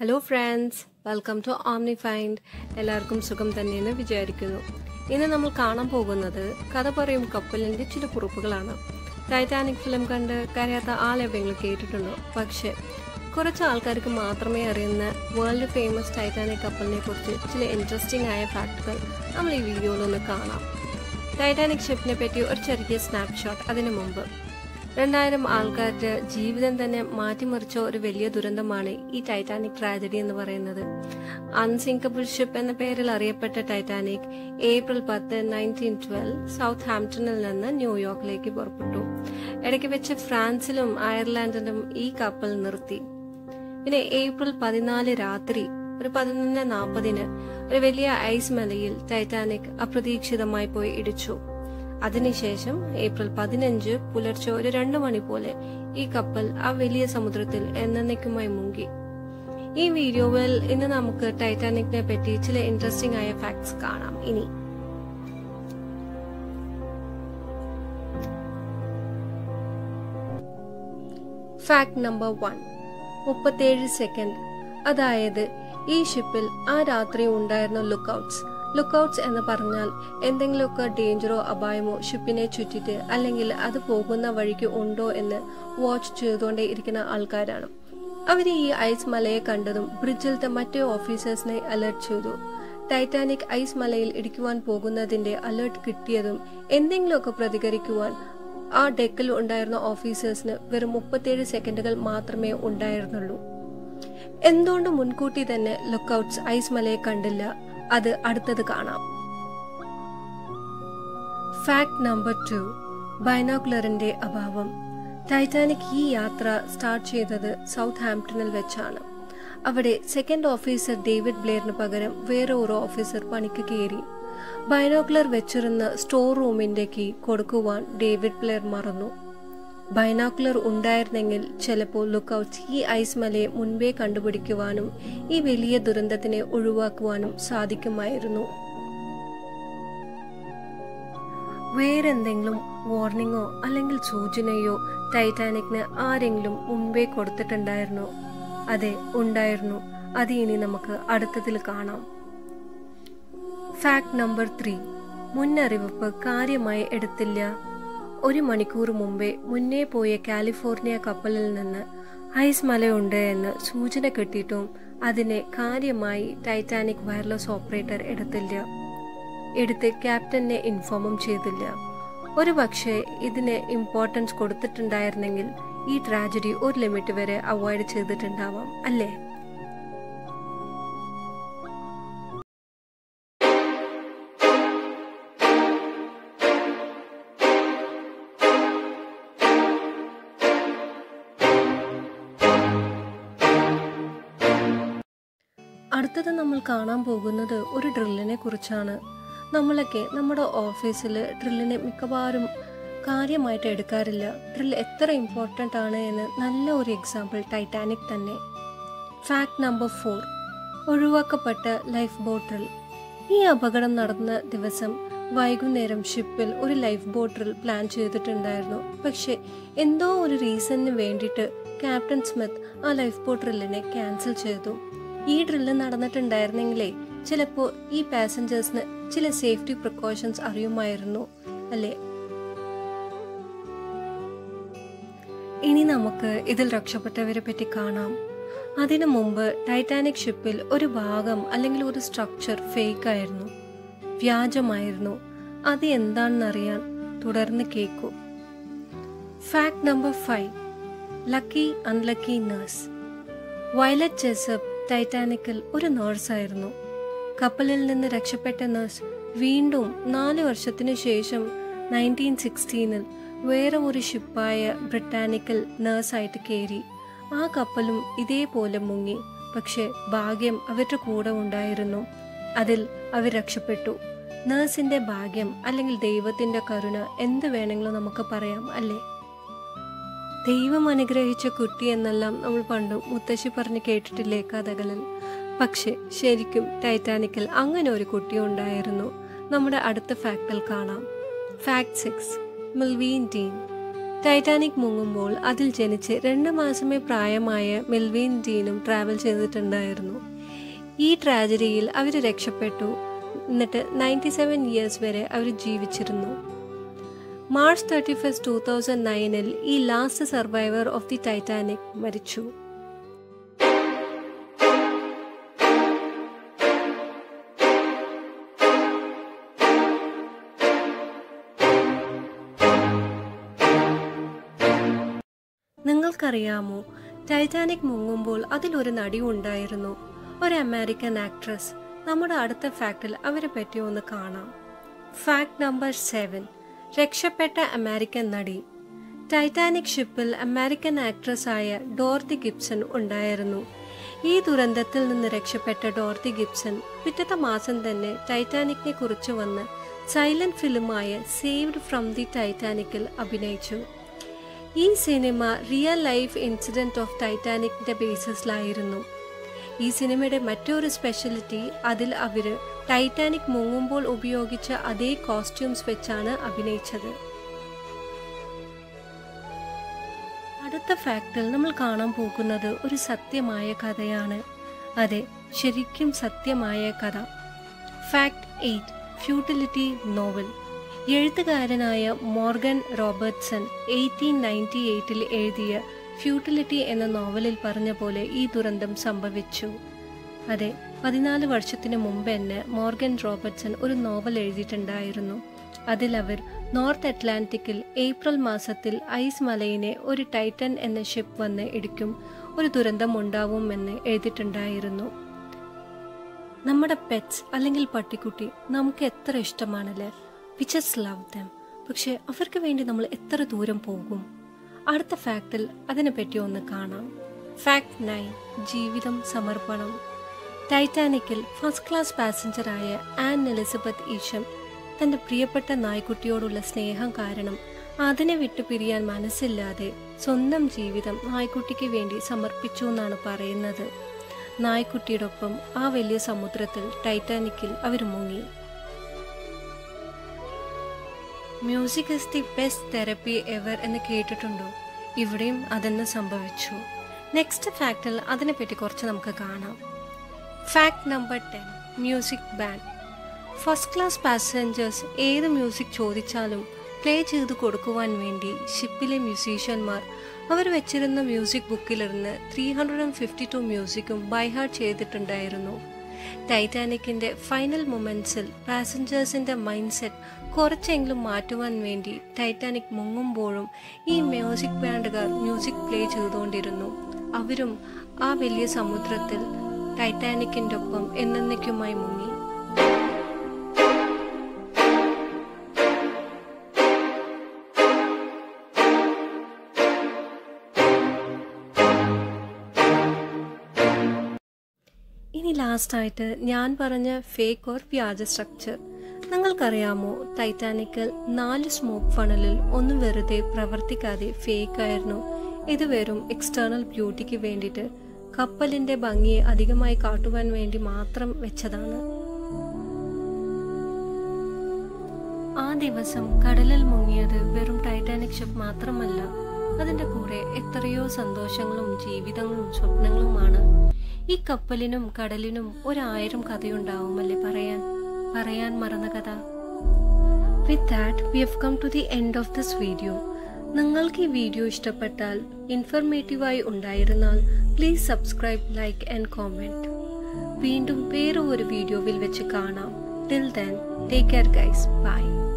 hello friends welcome to Omni Find എല്ലാവർക്കും സുഖം തന്നെയെന്ന് വിചാരിക്കുന്നു ഇന്ന് നമ്മൾ കാണാൻ പോകുന്നത് കഥ പറയും കപ്പലിൻ്റെ ചില കുറിപ്പുകളാണ് ടൈറ്റാനിക് ഫിലിം കണ്ട് കരയാത്ത ആളെവിടെയെങ്കിലും കേട്ടിട്ടുണ്ടോ പക്ഷേ കുറച്ച് ആൾക്കാർക്ക് മാത്രമേ അറിയുന്ന വേൾഡ് ഫേമസ് ടൈറ്റാനിക് കപ്പലിനെ കുറിച്ച് ചില ഇൻട്രസ്റ്റിംഗ് ആയ ഫാക്ടുകൾ നമ്മൾ ഈ വീഡിയോയിലൊന്ന് കാണാം ടൈറ്റാനിക് ഷിപ്പിനെ പറ്റി ഒരു ചെറിയ സ്നാപ്ഷോട്ട് അതിനു മുമ്പ് രണ്ടായിരം ആൾക്കാരുടെ ജീവിതം തന്നെ മാറ്റിമറിച്ച ഒരു വലിയ ദുരന്തമാണ് ഈ ടൈറ്റാനിക് ട്രാജഡി എന്ന് പറയുന്നത് അൺസിങ്കബിൾ ഷിപ്പ് എന്ന പേരിൽ അറിയപ്പെട്ട ടൈറ്റാനിക് ഏപ്രിൽ പത്ത് നയൻറ്റീൻ ട്വൽവ് സൗത്ത് ഹാംപ്ടണിൽ നിന്ന് ന്യൂയോർക്കിലേക്ക് പുറപ്പെട്ടു ഇടയ്ക്ക് വെച്ച് ഫ്രാൻസിലും അയർലാൻഡിലും ഈ കപ്പൽ നിർത്തി പിന്നെ ഏപ്രിൽ പതിനാല് രാത്രി ഒരു പതിനൊന്ന് നാൽപ്പതിന് ഒരു വലിയ ഐസ് മലയിൽ ടൈറ്റാനിക് അപ്രതീക്ഷിതമായി പോയി ഇടിച്ചു അതിനുശേഷം ഏപ്രിൽ പതിനഞ്ച് പുലർച്ചെ ഒരു രണ്ടു മണി പോലെ ഈ കപ്പൽ ആ വലിയ സമുദ്രത്തിൽ എന്നേക്കുമായി മുങ്ങി ഈ വീഡിയോയിൽ ഇന്ന് നമുക്ക് ടൈറ്റാനിക്കിനെ പറ്റി ചില ഇൻട്രസ്റ്റിംഗ് ആയ ഫാക്ട്സ് കാണാം ഇനി ഫാക്ട് നമ്പർ വൺ മുപ്പത്തേഴ് സെക്കൻഡ് അതായത് ഈ ഷിപ്പിൽ ആ രാത്രി ഉണ്ടായിരുന്ന ലുക്കൌട്ട്സ് ലുക്കൌട്ട്സ് എന്ന് പറഞ്ഞാൽ എന്തെങ്കിലുമൊക്കെ ഡേഞ്ചറോ അപായമോ ഷിപ്പിനെ ചുറ്റിട്ട് അല്ലെങ്കിൽ അത് പോകുന്ന വഴിക്ക് ഉണ്ടോ എന്ന് വാച്ച് ചെയ്തുകൊണ്ടേ ഇരിക്കുന്ന ആൾക്കാരാണ് അവർ ഈ ഐസ് മലയെ കണ്ടതും ബ്രിഡ്ജിലത്തെ മറ്റേ ഓഫീസേഴ്സിനെ അലർട്ട് ചെയ്തു ടൈറ്റാനിക് ഐസ് മലയിൽ ഇടിക്കുവാൻ പോകുന്നതിന്റെ അലർട്ട് കിട്ടിയതും എന്തെങ്കിലുമൊക്കെ പ്രതികരിക്കുവാൻ ആ ഡെക്കിൽ ഉണ്ടായിരുന്ന ഓഫീസേഴ്സിന് വെറും മുപ്പത്തേഴ് സെക്കൻഡുകൾ മാത്രമേ ഉണ്ടായിരുന്നുള്ളൂ എന്തുകൊണ്ട് മുൻകൂട്ടി തന്നെ ലുക്കൌട്ട്സ് ഐസ് മലയെ കണ്ടില്ല അത് അടുത്തത് കാണാം ഫാക്ട് നമ്പർ ടു ബൈനോക്കുലറിന്റെ അഭാവം ടൈറ്റാനിക് ഈ യാത്ര സ്റ്റാർട്ട് ചെയ്തത് സൗത്ത് ഹാംപ്ടണിൽ വെച്ചാണ് അവിടെ സെക്കൻഡ് ഓഫീസർ ഡേവിഡ് ബ്ലെയറിന് പകരം വേറെ ഒരു ഓഫീസർ പണിക്ക് കയറി ബൈനോക്കുലർ വെച്ചിരുന്ന സ്റ്റോർ റൂമിന്റെ കീ കൊടുക്കുവാൻ ഡേവിഡ് ബ്ലെയർ മറന്നു ബൈനോക്കുലർ ഉണ്ടായിരുന്നെങ്കിൽ ചിലപ്പോൾ ലുക്കൌട്ട്സ് ഈ ഐസ് മലയെ മുൻപേ കണ്ടുപിടിക്കുവാനും ഈ വലിയ ദുരന്തത്തിനെ ഒഴിവാക്കുവാനും സാധിക്കുമായിരുന്നു വേറെന്തെങ്കിലും വാർണിംഗോ അല്ലെങ്കിൽ സൂചനയോ ടൈറ്റാനിക്കിന് ആരെങ്കിലും മുൻപേ കൊടുത്തിട്ടുണ്ടായിരുന്നോ അതെ ഉണ്ടായിരുന്നു അത് ഇനി നമുക്ക് അടുത്തതിൽ കാണാം ഫാക്ട് നമ്പർ ത്രീ മുന്നറിയിപ്പ് കാര്യമായി എടുത്തില്ല ഒരു മണിക്കൂർ മുമ്പേ മുന്നേ പോയ കാലിഫോർണിയ കപ്പലിൽ നിന്ന് ഐസ് മലയുണ്ട് എന്ന് സൂചന കിട്ടിയിട്ടും അതിനെ കാര്യമായി ടൈറ്റാനിക് വയർലെസ് ഓപ്പറേറ്റർ എടുത്തില്ല എടുത്ത് ക്യാപ്റ്റനെ ഇൻഫോമും ചെയ്തില്ല ഒരു പക്ഷേ ഇതിന് ഇമ്പോർട്ടൻസ് കൊടുത്തിട്ടുണ്ടായിരുന്നെങ്കിൽ ഈ ട്രാജഡി ഒരു ലിമിറ്റ് വരെ അവോയ്ഡ് ചെയ്തിട്ടുണ്ടാവാം അല്ലേ അടുത്തത് നമ്മൾ കാണാൻ പോകുന്നത് ഒരു ഡ്രില്ലിനെ കുറിച്ചാണ് നമ്മളൊക്കെ നമ്മുടെ ഓഫീസിൽ ഡ്രില്ലിനെ മിക്കവാറും കാര്യമായിട്ട് എടുക്കാറില്ല ഡ്രിൽ എത്ര ഇമ്പോർട്ടൻ്റ് ആണ് എന്ന് നല്ല ഒരു എക്സാമ്പിൾ ടൈറ്റാനിക് തന്നെ ഫാക്ട് നമ്പർ ഫോർ ഒഴിവാക്കപ്പെട്ട ലൈഫ് ബോട്ട് ഡ്രിൽ ഈ അപകടം നടന്ന ദിവസം വൈകുന്നേരം ഷിപ്പിൽ ഒരു ലൈഫ് ബോട്ട് ഡ്രിൽ പ്ലാൻ ചെയ്തിട്ടുണ്ടായിരുന്നു പക്ഷേ എന്തോ ഒരു റീസണിന് വേണ്ടിയിട്ട് ക്യാപ്റ്റൻ സ്മിത്ത് ആ ലൈഫ് ബോട്ട് ഡ്രില്ലിനെ ക്യാൻസൽ ചെയ്തു ഈ ഡ്രില്ല് നടന്നിട്ടുണ്ടായിരുന്നെങ്കിലേ ചിലപ്പോൾ ഈ പാസഞ്ചേഴ്സിന് ചില സേഫ്റ്റി പ്രിക്കോഷൻസ് അറിയുമായിരുന്നു അല്ലേ ഇനി നമുക്ക് ഇതിൽ രക്ഷപ്പെട്ടവരെ പറ്റി കാണാം അതിനു മുമ്പ് ടൈറ്റാനിക് ഷിപ്പിൽ ഒരു ഭാഗം അല്ലെങ്കിൽ ഒരു സ്ട്രക്ചർ ഫേക്ക് ആയിരുന്നു വ്യാജമായിരുന്നു അത് എന്താണെന്നറിയാൻ തുടർന്ന് കേൾക്കൂ fact number five lucky unlucky nurse Violet Jessop ടൈറ്റാനിക്കിൽ ഒരു നേഴ്സായിരുന്നു കപ്പലിൽ നിന്ന് രക്ഷപ്പെട്ട നേഴ്സ് വീണ്ടും നാല് വർഷത്തിനു ശേഷം നയൻറ്റീൻ സിക്സ്റ്റീനിൽ വേറെ ഒരു ഷിപ്പായ ബ്രിട്ടാനിക്കൽ നേഴ്സായിട്ട് കയറി ആ കപ്പലും ഇതേപോലെ മുങ്ങി പക്ഷെ ഭാഗ്യം അവരുടെ കൂടെ ഉണ്ടായിരുന്നു അതിൽ അവർ രക്ഷപ്പെട്ടു നേഴ്സിന്റെ ഭാഗ്യം അല്ലെങ്കിൽ ദൈവത്തിന്റെ കരുണ എന്ത് വേണമെങ്കിലും നമുക്ക് പറയാം അല്ലേ ദൈവം അനുഗ്രഹിച്ച കുട്ടി എന്നെല്ലാം നമ്മൾ പണ്ട് മുത്തശ്ശി പറഞ്ഞ് കേട്ടിട്ടില്ലേ കഥകളിൽ പക്ഷെ ശരിക്കും ടൈറ്റാനിക്കിൽ അങ്ങനെ ഒരു കുട്ടി ഉണ്ടായിരുന്നു നമ്മുടെ അടുത്ത ഫാക്ടിൽ കാണാം fact six Millvina Dean Titanic മുങ്ങുമ്പോൾ അതിൽ ജനിച്ച് രണ്ട് മാസമേ പ്രായമായ മെൽവിൻ ഡീനും ട്രാവൽ ചെയ്തിട്ടുണ്ടായിരുന്നു ഈ ട്രാജഡിയിൽ അവർ രക്ഷപ്പെട്ടു എന്നിട്ട് നയൻറ്റി സെവൻ ഇയേഴ്സ് വരെ അവർ ജീവിച്ചിരുന്നു March thirty first two thousand നയനിൽ ഈ last survivor of the Titanic മരിച്ചു നിങ്ങൾക്കറിയാമോ ടൈറ്റാനിക് മുങ്ങുമ്പോൾ അതിലൊരു നടി ഉണ്ടായിരുന്നു ഒരു അമേരിക്കൻ ആക്ട്രസ് നമ്മുടെ അടുത്ത ഫാക്ടിൽ അവരെ പറ്റി ഒന്ന് കാണാം ഫാക്ട് നമ്പർ സെവൻ രക്ഷപ്പെട്ട അമേരിക്കൻ നടി ടൈറ്റാനിക് ഷിപ്പിൽ അമേരിക്കൻ ആക്ട്രസ് ആയ ഡോർത്തി ഗിബ്സൺ ഉണ്ടായിരുന്നു ഈ ദുരന്തത്തിൽ നിന്ന് രക്ഷപ്പെട്ട ഡോർത്തി ഗിബ്സൺ പിറ്റത്തെ മാസം തന്നെ ടൈറ്റാനിക്കിനെ കുറിച്ച് വന്ന് സൈലന്റ് ഫിലിമായ സേവ്ഡ് ഫ്രം ദി ടൈറ്റാനിക്കിൽ അഭിനയിച്ചു ഈ സിനിമ റിയൽ ലൈഫ് ഇൻസിഡന്റ് ഓഫ് ടൈറ്റാനിക്കിന്റെ ബേസിസിലായിരുന്നു ഈ സിനിമയുടെ മറ്റൊരു സ്പെഷ്യാലിറ്റി അതിൽ അവര് ടൈറ്റാനിക് മുങ്ങുമ്പോൾ ഉപയോഗിച്ച അതേ കോസ്റ്റ്യൂംസ് വെച്ചാണ് അഭിനയിച്ചത് അടുത്ത ഫാക്ടിൽ നമ്മൾ കാണാൻ പോകുന്നത് ഒരു സത്യമായ കഥയാണ് അതെ ശരിക്കും സത്യമായ കഥ ഫാക്ട് എയ്റ്റ് ഫ്യൂട്ടിലിറ്റി നോവൽ എഴുത്തുകാരനായ മോർഗൻ റോബർട്ട്സൺ എയ്റ്റീൻ നയൻറ്റി എയ്റ്റിൽ എഴുതിയ ഫ്യൂട്ടിലിറ്റി എന്ന നോവലിൽ പറഞ്ഞ പോലെ ഈ ദുരന്തം സംഭവിച്ചു അതെ പതിനാല് വർഷത്തിന് മുമ്പ് തന്നെ മോർഗൻ റോബർട്ട്സൺ ഒരു നോവൽ എഴുതിയിട്ടുണ്ടായിരുന്നു അതിൽ അവർ നോർത്ത് അറ്റ്ലാന്റിക്കിൽ ഏപ്രിൽ മാസത്തിൽ ഐസ് മലയിനെ ഒരു ടൈറ്റൻ എന്ന ഷിപ്പ് വന്ന് ഇടിക്കും ഒരു ദുരന്തം ഉണ്ടാവുമെന്ന് എഴുതിയിട്ടുണ്ടായിരുന്നു നമ്മുടെ പെറ്റ്സ് അല്ലെങ്കിൽ പട്ടിക്കുട്ടി നമുക്ക് എത്ര ഇഷ്ടമാണല്ലേ വി ജസ്റ്റ് ലവ് ദം പക്ഷെ അവർക്ക് വേണ്ടി നമ്മൾ എത്ര ദൂരം പോകും അടുത്ത ഫാക്ടിൽ അതിനെപ്പറ്റി ഒന്ന് കാണാം ഫാക്ട് നയൻ ജീവിതം സമർപ്പണം ടൈറ്റാനിക്കിൽ ഫസ്റ്റ് ക്ലാസ് പാസഞ്ചറായ ആൻ എലിസബത്ത് ഈശം തന്റെ പ്രിയപ്പെട്ട നായ്ക്കുട്ടിയോടുള്ള സ്നേഹം കാരണം അതിനെ വിട്ടു പിരിയാൻ മനസ്സില്ലാതെ സ്വന്തം ജീവിതം നായ്ക്കുട്ടിക്ക് വേണ്ടി സമർപ്പിച്ചു എന്നാണ് പറയുന്നത് നായ്ക്കുട്ടിയോടൊപ്പം ആ വലിയ സമുദ്രത്തിൽ ടൈറ്റാനിക്കിൽ അവർ മുങ്ങി music is the best therapy ever എന്ന് കേട്ടിട്ടുണ്ടോ ഇവിടെയും അതെന്ന് സംഭവിച്ചു നെക്സ്റ്റ് ഫാക്ടിൽ അതിനെപ്പറ്റി കുറച്ച് നമുക്ക് കാണാം fact number ten music band first class passengers ഏത് മ്യൂസിക് ചോദിച്ചാലും പ്ലേ ചെയ്ത് കൊടുക്കുവാൻ വേണ്ടി ഷിപ്പിലെ മ്യൂസീഷ്യന്മാർ അവർ വെച്ചിരുന്ന മ്യൂസിക് ബുക്കിലിരുന്ന് three hundred and fifty two മ്യൂസിക്കും ബൈഹാർട്ട് ചെയ്തിട്ടുണ്ടായിരുന്നു ടൈറ്റാനിക്കിന്റെ ഫൈനൽ മൊമെന്റ്സിൽ പാസഞ്ചേഴ്സിന്റെ മൈൻഡ് സെറ്റ് കുറച്ചെങ്കിലും മാറ്റുവാൻ വേണ്ടി ടൈറ്റാനിക് മുങ്ങുമ്പോഴും ഈ മ്യൂസിക് ബാൻഡുകാർ മ്യൂസിക് പ്ലേ ചെയ്തുകൊണ്ടിരുന്നു അവരും ആ വലിയ സമുദ്രത്തിൽ ടൈറ്റാനിക്കിന്റെ ഒപ്പം എന്നേക്കുമായി മുങ്ങി ഇനി ലാസ്റ്റായിട്ട് ഞാൻ പറഞ്ഞ ഫേക്ക് ഓർ വ്യാജ സ്ട്രക്ചർ നിങ്ങൾക്കറിയാമോ ടൈറ്റാനിക്കിൽ നാല് സ്മോക്ക് ഫണലിൽ ഒന്ന് വെറുതെ പ്രവർത്തിക്കാതെ ഫേക്ക് ആയിരുന്നു ഇത് വെറും എക്സ്റ്റേണൽ ബ്യൂട്ടിക്ക് വേണ്ടിയിട്ട് കപ്പലിന്റെ ഭംഗിയെ അധികമായി കാട്ടുവാൻ വേണ്ടി മാത്രം വെച്ചതാണ് ആ ദിവസം കടലിൽ മുങ്ങിയത് വെറും ടൈറ്റാനിക് ഷിപ്പ് മാത്രമല്ല അതിന്റെ കൂടെ എത്രയോ സന്തോഷങ്ങളും ജീവിതങ്ങളും സ്വപ്നങ്ങളുമാണ് ഈ കപ്പലിനും കടലിനും ഒരായിരം കഥയുണ്ടാവുമല്ലേ പറയാൻ പറയാൻ മറന്ന കഥ with that we have come to the end of this video നിങ്ങൾക്ക് ഈ വീഡിയോ ഇഷ്ടപ്പെട്ടാൽ ഇൻഫർമേറ്റീവായി ഉണ്ടായിരുന്നാൽ please subscribe like and comment വീണ്ടും വേറെ ഒരു വീഡിയോയിൽ വെച്ച് കാണാം till then take care guys by